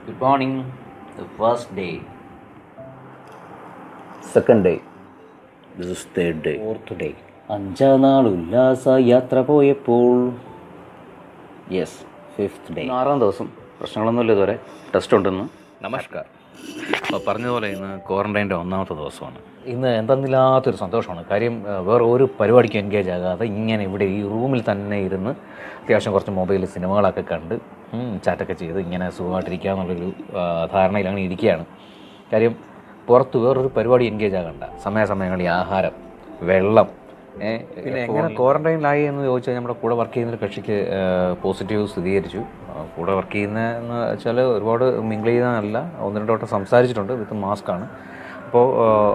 Good morning. The first day. Second day this is third day fourth day അഞ്ചാം നാൾ ഉല്ലാസ യാത്ര പോയപ്പോൾ യെസ് ഫിഫ്ത്ത് ഡേ ആറാം ദിവസം പ്രശ്നങ്ങളൊന്നുമില്ല ഇതുവരെ ടെസ്റ്റ് ഉണ്ടെന്ന് നമസ്കാർ അപ്പോൾ പറഞ്ഞതുപോലെ ഇന്ന് ക്വാറന്റൈൻ്റെ ഒന്നാമത്തെ ദിവസമാണ് ഇന്ന് എന്തെന്നില്ലാത്തൊരു സന്തോഷമാണ് കാര്യം ഏഹ്, വേറെ ഒരു പരിപാടിക്ക് എൻഗേജ് ആകാതെ ഇങ്ങനെ ഇവിടെ ഈ റൂമിൽ തന്നെ ഇരുന്ന് അത്യാവശ്യം കുറച്ച് മൊബൈൽ സിനിമകളൊക്കെ കണ്ട് ഉം, ചാറ്റൊക്കെ ചെയ്ത് ഇങ്ങനെ സുഖമായിട്ടിരിക്കുക എന്നുള്ളൊരു ആ, ധാരണയിൽ അങ്ങനെ ഇരിക്കുകയാണ് കാര്യം പുറത്ത് വേറൊരു പരിപാടി എൻഗേജ് ആകണ്ട സമയാസമയങ്ങളിൽ ആഹാരം വെള്ളം ഏ, പിന്നെ എങ്ങനെ ക്വാറന്റൈനിലായി എന്ന് ചോദിച്ചാൽ നമ്മുടെ കൂടെ വർക്ക് ചെയ്യുന്ന ഒരു കക്ഷിക്ക് പോസിറ്റീവ് സ്ഥിരീകരിച്ചു ആ, കൂടെ വർക്ക് ചെയ്യുന്നതെന്ന് വെച്ചാൽ ഒരുപാട് മിങ്കിൾ ചെയ്യുന്നതല്ല ഒന്ന് രണ്ട് വട്ടം സംസാരിച്ചിട്ടുണ്ട് വിത്ത് മാസ്ക് ആണ് അപ്പോൾ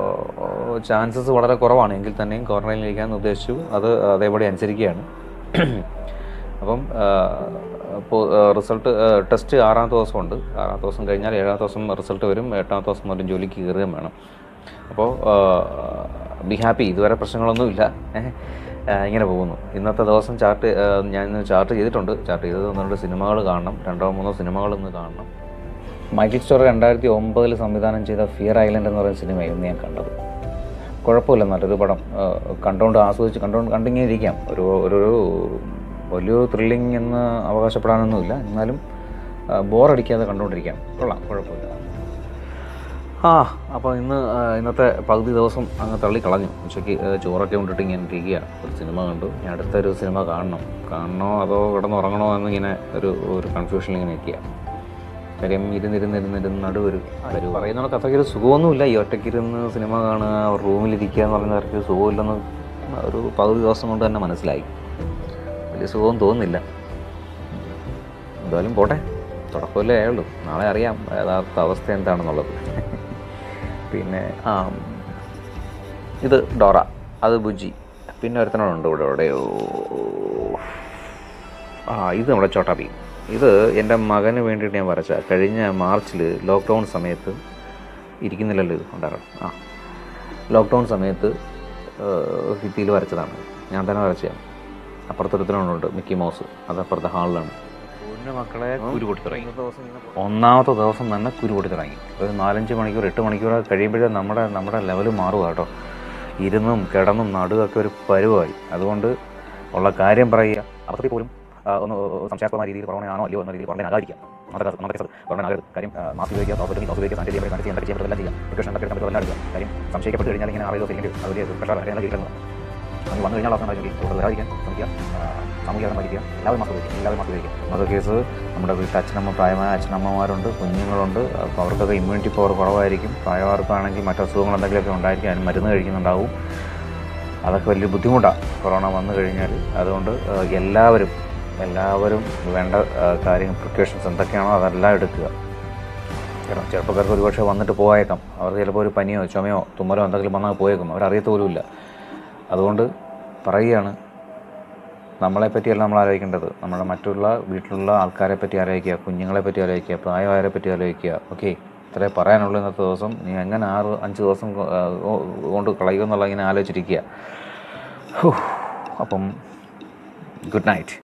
ചാൻസസ് വളരെ കുറവാണ് എങ്കിൽ തന്നെയും ക്വാറന്റൈനിലിരിക്കാൻ ഉദ്ദേശിച്ചു അത് അതേപടി അനുസരിക്കുകയാണ് അപ്പം അപ്പോൾ റിസൾട്ട് ടെസ്റ്റ് ആറാമത്തെ ദിവസമുണ്ട് ആറാമത്തെ ദിവസം കഴിഞ്ഞാൽ ഏഴാമത്തെ ദിവസം റിസൾട്ട് വരും എട്ടാമത്തെ ദിവസം മുതൽ ജോലിക്ക് കയറുകയും വേണം അപ്പോൾ ബി ഹാപ്പി ഇതുവരെ പ്രശ്നങ്ങളൊന്നുമില്ല ഏഹ്. ആ, ഇങ്ങനെ പോകുന്നു ഇന്നത്തെ ദിവസം ചാർട്ട് ഞാൻ ഇന്ന് ചാർട്ട് ചെയ്തിട്ടുണ്ട് ചാർട്ട് ചെയ്തത് ഒന്ന് രണ്ട് സിനിമകൾ കാണണം രണ്ടോ മൂന്നോ സിനിമകൾ ഇന്ന് കാണണം മൈക്കിൾ സ്റ്റോർ രണ്ടായിരത്തി ഒമ്പതിൽ സംവിധാനം ചെയ്ത ഫിയർ ഐലൻഡ് എന്ന് പറയുന്ന സിനിമയായിരുന്നു ഞാൻ കണ്ടത് കുഴപ്പമില്ല നല്ലൊരു പടം ആ, കണ്ടുകൊണ്ട് ആസ്വദിച്ച് കണ്ടുകൊണ്ട് കണ്ടിങ്ങനെ ഇരിക്കാം ഒരു ഒരു ഒരു വലിയൊരു ത്രില്ലിംഗ് എന്ന് അവകാശപ്പെടാനൊന്നുമില്ല എന്നാലും ബോറടിക്കാതെ കണ്ടുകൊണ്ടിരിക്കാം കൊള്ളാം കുഴപ്പമില്ല ആ അപ്പോൾ ഇന്ന് ആ, ഇന്നത്തെ പകുതി ദിവസം അങ്ങ് തള്ളി കളഞ്ഞു ഉച്ചയ്ക്ക് ആ, ചോറൊക്കെ കൊണ്ടിട്ട് ഇങ്ങനെ ഇരിക്കുക ഒരു സിനിമ കണ്ടു ഇനി അടുത്തൊരു സിനിമ കാണണം കാണണോ അതോ കിടന്നുറങ്ങണോ എന്നിങ്ങനെ ഒരു ഒരു കൺഫ്യൂഷനിൽ ഇങ്ങനെ ഇരിക്കുക കാര്യം ഇരുന്നിരുന്നിരുന്നിരുന്ന് നടുവൊരു ഒരു പറയുന്ന കഥയ്ക്ക് ഒരു സുഖമൊന്നുമില്ല ഈ ഒറ്റയ്ക്കിരുന്ന് സിനിമ കാണുക റൂമിലിരിക്കുക എന്ന് പറയുന്ന കാര്യത്തിൽ സുഖമില്ലെന്ന് ഒരു പകുതി ദിവസം കൊണ്ട് തന്നെ മനസ്സിലായി വലിയ സുഖവും തോന്നുന്നില്ല എന്തായാലും പോട്ടെ തുടക്കമല്ലേ ആയുള്ളൂ നാളെ അറിയാം യഥാർത്ഥ അവസ്ഥ എന്താണെന്നുള്ളത് പിന്നെ ആ ഇത് ഡോറ അത് ബുജി പിന്നെ ഒരുത്തനുണ്ട് ഇവിടെ എവിടെയോ ആ ഇത് നമ്മുടെ ചോട്ടാബി ഇത് എൻ്റെ മകന് വേണ്ടിയിട്ട് ഞാൻ വരച്ച കഴിഞ്ഞ മാർച്ചിൽ ലോക്ക്ഡൗൺ സമയത്ത് ഇരിക്കുന്നില്ലല്ലോ ഇത് ഉണ്ടാകണം ആ ലോക്ക്ഡൗൺ സമയത്ത് ഭിത്തിയിൽ വരച്ചതാണ് ഞാൻ തന്നെ വരച്ചതാണ് അപ്പുറത്തൊരുത്തനുണ്ട് മിക്കി മൗസ് അത് അപ്പുറത്തെ ഹാളിലാണ് കുഞ്ഞു മക്കളെ കുരു പൊട്ടി തുടങ്ങി ഒന്നാമത്തെ ദിവസം തന്നെ കുരു പൊട്ടി തുടങ്ങി ഒരു നാലഞ്ച് മണിക്കൂർ എട്ട് മണിക്കൂർ കഴിയുമ്പോഴേ നമ്മുടെ നമ്മുടെ ലെവൽ മാറുക കേട്ടോ ഇരുന്നും കിടന്നും നടുവൊക്കെ ഒരു പരുവായി അതുകൊണ്ട് ഉള്ള കാര്യം പറയുക അബദ്ധത്തിൽ പോലും ആ, ഒന്ന് സംശയാസ്പദമായ രീതിയിൽ കൊറോണ ആണോ അല്ലയോ എന്ന രീതിയിൽ കൊറോണ ആകാതിരിക്കാം നമ്മുടെ കേസ് നമ്മുടെ കേസ് കൊറോണ ആകരുത് കാര്യം ആ, മാസ്ക് ഉപയോഗിക്കുക സോപ്പ് ഉപയോഗിക്കുക സോപ്പ് ഉപയോഗിക്കുക സാനിറ്റൈസ് ചെയ്യുക സാനിറ്റൈസ് ചെയ്യാൻ ചെയ്യാൻ എല്ലാം ചെയ്യാം പ്രിക്കോഷൻ എന്തൊക്കെ എടുക്കാൻ പറ്റുമോ എല്ലാം എടുക്കുക കാര്യം സംശയിക്കപ്പെട്ട് കഴിഞ്ഞാൽ ഇങ്ങനെ ആറ് ദിവസം ഇല്ലെങ്കിൽ അത് വലിയ പ്രഷർ എല്ലാം കിട്ടുന്നത് നമുക്ക് വന്നു കഴിഞ്ഞാൽ അവസാനം കൂടുതൽ വരാതിരിക്കാൻ ശ്രമിക്കുക ആ, സാമൂഹികമായിരിക്കുക എല്ലാവരും മാസ്ക് ഉപയോഗിക്കുക എല്ലാവരും മാസ്ക് ഉപയോഗിക്കുക നമ്മുടെ കേസ് നമ്മുടെ വീട്ടിൽ അച്ഛനമ്മ പ്രായമായ അച്ഛനമ്മമാരുണ്ട് കുഞ്ഞുങ്ങളുണ്ട് അപ്പോൾ അവർക്കൊക്കെ ഇമ്മ്യൂണിറ്റി പവർ കുറവായിരിക്കും പ്രായമാർക്കാണെങ്കിൽ മറ്റു അസുഖങ്ങൾ എന്തെങ്കിലുമൊക്കെ ഉണ്ടായിരിക്കും അതിന് മരുന്ന് കഴിക്കുന്നുണ്ടാവും അതൊക്കെ വലിയ ബുദ്ധിമുട്ടാണ് കൊറോണ വന്നു കഴിഞ്ഞാൽ അതുകൊണ്ട് ആ, എല്ലാവരും എല്ലാവരും വേണ്ട ആ, കാര്യങ്ങൾ പ്രിക്കോഷൻസ് എന്തൊക്കെയാണോ അതെല്ലാം എടുക്കുക കാരണം ചെറുപ്പക്കാർക്ക് ഒരുപക്ഷെ വന്നിട്ട് പോയേക്കാം അവർക്ക് ചിലപ്പോൾ ഒരു പനിയോ ചുമയോ തുമ്മലോ എന്തെങ്കിലും വന്നാൽ പോയേക്കും അവരറിയത്ത പോലുമില്ല അതുകൊണ്ട് പറയുകയാണ് നമ്മളെ പറ്റിയല്ല നമ്മൾ ആലോചിക്കേണ്ടത് നമ്മുടെ മറ്റുള്ള വീട്ടിലുള്ള ആൾക്കാരെ പറ്റി ആലോചിക്കുക കുഞ്ഞുങ്ങളെ പറ്റി ആലോചിക്കുക പ്രായമായവരെ പറ്റി ആലോചിക്കുക ഓക്കെ ഇത്രേ പറയാനുള്ളൂ ഇന്നത്തെ ദിവസം നീ എങ്ങനെ ആറ് അഞ്ച് ദിവസം കൊ- ആ, കൊ- കൊണ്ട് കളയുമെന്നുള്ള ഇങ്ങനെ ആലോചിച്ചിരിക്കുക ഹൂ. അപ്പം ഗുഡ് നൈറ്റ്